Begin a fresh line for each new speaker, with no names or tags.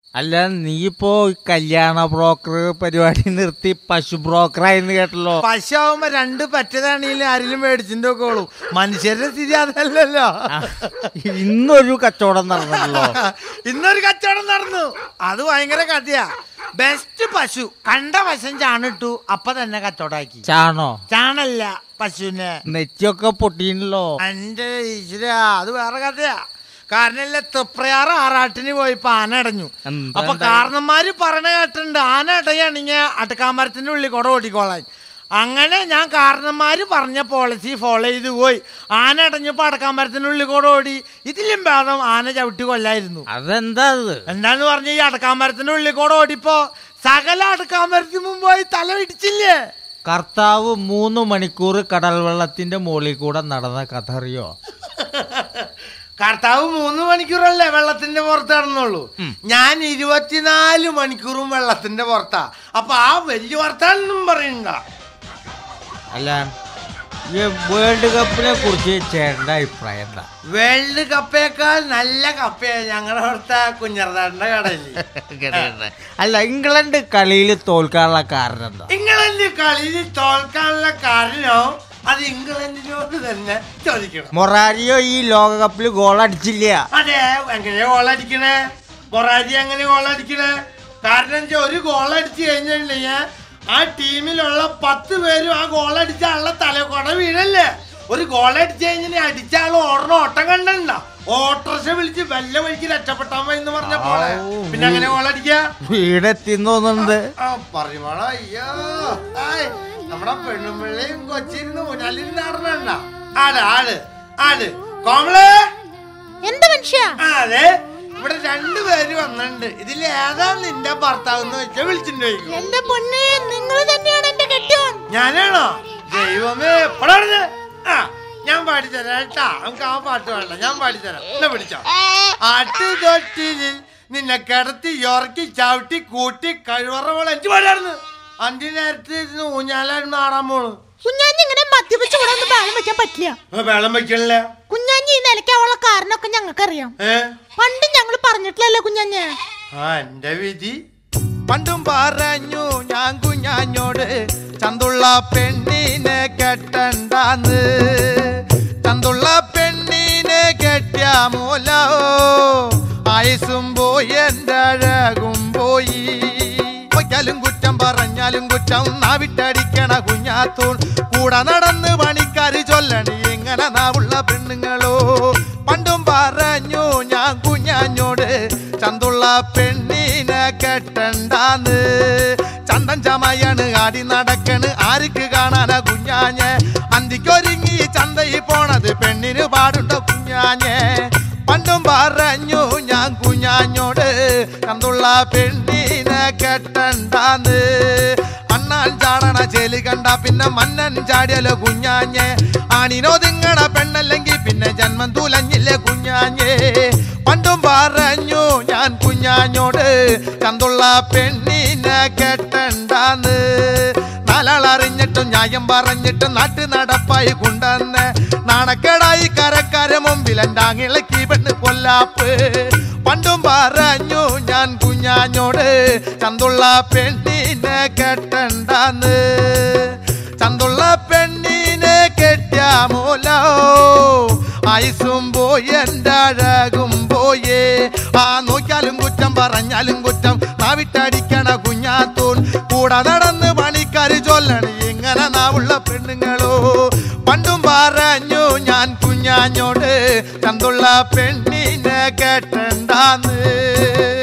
അല്ല നീ ഇപ്പോ കല്യാണ ബ്രോക്കർ പരിപാടി നിർത്തി പശു ബ്രോക്കറായെന്ന് കേട്ടല്ലോ
പശുവാകുമ്പോ രണ്ട് പറ്റതാണെങ്കിലും ആരെങ്കിലും മേടിച്ചിട്ട് നോക്കോളൂ മനുഷ്യരുടെ സ്ഥിതി അതല്ലല്ലോ
ആ, ഇന്നൊരു കച്ചവടം നടന്നല്ലോ
ഇന്നൊരു കച്ചവടം നടന്നു അത് ഭയങ്കര കഥയാ ബെസ്റ്റ് പശു കണ്ട വശം ചാണിട്ടു അപ്പൊ തന്നെ കച്ചവടാക്കി
ചാണോ
ചാണല്ല പശുവിനെ
നെറ്റിയൊക്കെ പൊട്ടിയല്ലോ
എന്റെ ഈശ്വര അത് വേറെ കഥയാ കാരണം ഇല്ല തൃപ്രയാറ് ആറാട്ടിന് പോയപ്പോ ആന അടഞ്ഞു
എന്താ
അപ്പൊ
ഉണ്ടായി?
കാരണന്മാര് പറയണ കേട്ടിട്ടുണ്ട് ആന അടയാണെങ്കിൽ അടക്കാമരത്തിന്റെ ഉള്ളിൽ കൂടെ ഓടിക്കോളാൻ അങ്ങനെ ഞാൻ കാരണന്മാര് പറഞ്ഞ പോളിസി ഫോളോ ചെയ്ത് പോയി ആന അടഞ്ഞപ്പോ അടക്കാമരത്തിന്റെ ഉള്ളിൽ കൂടെ ഓടി ഇതിലും ഭേദം ആന ചവിട്ടി കൊല്ലായിരുന്നു
അതെന്താ അത്
എന്താന്ന് പറഞ്ഞ ഈ അടക്കാമരത്തിന്റെ ഉള്ളിൽ കൂടെ ഓടിപ്പോ സകല അടക്കാമരത്തിന് മുമ്പായി തല ഇടിച്ചില്ലേ
കർത്താവ് മൂന്ന് മണിക്കൂർ കടൽ വെള്ളത്തിന്റെ മുകളിൽ കൂടെ നടന്ന കഥ അറിയോ
കർത്താവ് മൂന്ന് മണിക്കൂറല്ലേ വെള്ളത്തിന്റെ പുറത്ത് നടന്നുള്ളൂ ഞാൻ ഇരുപത്തിനാല് മണിക്കൂറും വെള്ളത്തിന്റെ പുറത്താ അപ്പൊ ആ വലിയ വർത്താനൊന്നും പറയണ്ട
അല്ല ഈ വേൾഡ് കപ്പിനെ കുറിച്ച് ചേട്ടന്റെ അഭിപ്രായം എന്താ
വേൾഡ് കപ്പേക്കാൾ നല്ല കപ്പയാ ഞങ്ങളുടെ അവിടുത്തെ കുഞ്ഞറതാണ്ട കടയില്
അല്ല ഇംഗ്ലണ്ട് കളിയിൽ തോൽക്കാനുള്ള കാരണം എന്താ
ഇംഗ്ലണ്ട് കളിയിൽ തോൽക്കാനുള്ള കാരണോ അത് ഇംഗ്ലണ്ടിനോട് തന്നെ ചോദിക്കണം
മൊറാരിയോ ഈ ലോകകപ്പിൽ ഗോൾ അടിച്ചില്ല
അതെ എങ്ങനെയാ ഗോളടിക്കണേ മൊറാരി എങ്ങനെ ഗോളടിക്കണേ കാരണം വെച്ചാൽ ഒരു ഗോളടിച്ചു കഴിഞ്ഞിട്ടുണ്ടെങ്കിൽ ആ ടീമിലുള്ള പത്ത് പേരും ആ ഗോളടിച്ച ആളുടെ തലക്കൊട വീഴല്ലേ ഒരു ഗോളടിച്ചു കഴിഞ്ഞാൽ അടിച്ച ആൾ ഓടണ ഓട്ടം കണ്ടണ്ട ഓട്ടർഷ വിളിച്ച് വല്ല വഴിക്ക് രക്ഷപ്പെട്ടാൻ പോയി എന്ന് പറഞ്ഞ പോലെ
ഔ.
പിന്നെ അങ്ങനെ ഗോളടിക്ക
വീടെത്തിന്ന് തോന്നുന്നുണ്ട്
ആ പറയുമ്പോളോ അയ്യോ ആയ്, നമ്മുടെ പെണ്ണുമ്പിള്ളയും കൊച്ചിരുന്ന് മുന്നാലിരുന്ന് ആടണ ആട് ആട് ആട് കോമളേ
എന്ത് മനുഷ്യ
ആ, അതെ ഇവിടെ രണ്ടുപേര് വന്നിട്ടുണ്ട് ഇതിൽ ഏതാ നിന്റെ ഭർത്താവ് എന്ന് വെച്ചാ വിളിച്ചിട്ട് ചോദിക്കും
എന്റെ പൊന്നെ നിങ്ങൾ തന്നെയാണ് എന്റെ കെട്ടിയോൻ
ഞാനാണോ ദൈവമേ എപ്പോഴാണ് ആ ഞാൻ പാടിത്തരാം കേട്ടാ നമുക്ക് ആ പാട്ട് വേണ്ട ഞാൻ പാടിത്തരാം എന്നെ പിടിച്ചോ ആട്ട് തൊട്ടിലിൽ നിന്നെ കിടത്തി ഉറക്കി ചവിട്ടി കൂട്ടി കഴിവറ പോലെ എനിക്ക് പാടായിരുന്നു അഞ്ചു നേരത്തെ ഇരുന്ന് ഊഞ്ഞാലായിരുന്നു ആടാൻ പോണു
കുഞ്ഞാഞ്ഞി ഇങ്ങനെ മദ്യപിച്ച് ഇവിടെ ഒന്ന് ബാലം വെക്കാൻ പറ്റില്ല
ആ, വെള്ളം വെക്കണില്ല
കുഞ്ഞാഞ്ഞി ഈ നിലയ്ക്കാവുള്ള കാരണമൊക്കെ ഞങ്ങൾക്കറിയാം
ഏ
പണ്ട് ഞങ്ങൾ പറഞ്ഞിട്ടില്ലല്ലോ കുഞ്ഞാഞ്ഞ്
ആ എന്റെ വിധി
പണ്ടും പറഞ്ഞു ഞാൻ കുഞ്ഞാഞ്ഞോട് ചന്തുള്ള പെണ്ണിനെ കെട്ടണ്ടാന്ന് ചന്തുള്ള പെണ്ണിനെ കെട്ടിയ മൂലോ ആയുസും പോയി എൻ്റെ അഴകും പോയി പൊയ്ക്കാലും കുറ്റം പറഞ്ഞാലും കുറ്റം നാവിട്ടടിക്കണ കുഞ്ഞാത്തൂൺ കൂടെ നടന്ന് പണിക്കാര് ചൊല്ലണി ഇങ്ങനെ നാവുള്ള പെണ്ണുങ്ങളോ പണ്ടും പറഞ്ഞു ഞാൻ കുഞ്ഞാഞ്ഞോട് ചന്തുള്ള പെണ്ണിനെ കെട്ടണ്ടാന്ന് ചന്തൻ ചമയാണ് ആടി നടക്കണ് ആർക്ക് കാണാനാ കുഞ്ഞാഞ്ഞെ അന്തിക്കൊരുങ്ങി ചന്തയിൽ പോണത് പെണ്ണിന് പാടുണ്ടോ കുഞ്ഞാഞ്ഞെ പണ്ടും പറഞ്ഞു ഞാൻ കുഞ്ഞാഞ്ഞോട് ചന്തുള്ള പെണ്ണിനെ കെട്ടണ്ടാന്ന് അണ്ണാൻ ചാടണ ചേലി കണ്ട പിന്നെ മന്നൻ ചാടിയല്ലോ കുഞ്ഞാഞ്ഞെ ആണിനൊതുങ്ങണ പെണ്ണല്ലെങ്കിൽ പിന്നെ ജന്മം തുലഞ്ഞില്ലേ കുഞ്ഞാഞ്ഞേ പണ്ടും പറഞ്ഞു ഞാൻ കുഞ്ഞാഞ്ഞോട് ചന്തുള്ള പെണ്ണിനെ കെട്ടണ്ടാന്ന് നാലാളറിഞ്ഞിട്ടും ന്യായം പറഞ്ഞിട്ടും നാട്ടു നടപ്പായി കൊണ്ടെന്ന് നാണക്കേടായി കരക്കാരെ മുമ്പിൽ എന്താങ്ങിളക്കി പെണ്ണ് കൊല്ലാപ്പ് പണ്ടും പറഞ്ഞു ഞാൻ കുഞ്ഞാഞ്ഞോട് ചന്തുള്ള പെണ്ണിനെ കെട്ടണ്ടാന്ന് ചന്തുള്ള പെണ്ണിനെ കെട്ടിയ മൂലോ ആയുസും പോയി എൻ്റെ അഴകും പോയേ ആ നോക്കിയാലും കുറ്റം പറഞ്ഞാലും കുറ്റം നാവിട്ടടിക്കണ കുഞ്ഞാത്തൂൺ കൂടെ നടന്ന് പണിക്കാര് ചൊല്ലണി ഇങ്ങനെ നാവുള്ള പെണ്ണുങ്ങളോ പണ്ടും പറഞ്ഞു ഞാൻ കുഞ്ഞാഞ്ഞോട് ചന്തുള്ള പെണ്ണിനെ കേട്ടണ്ടാന്ന്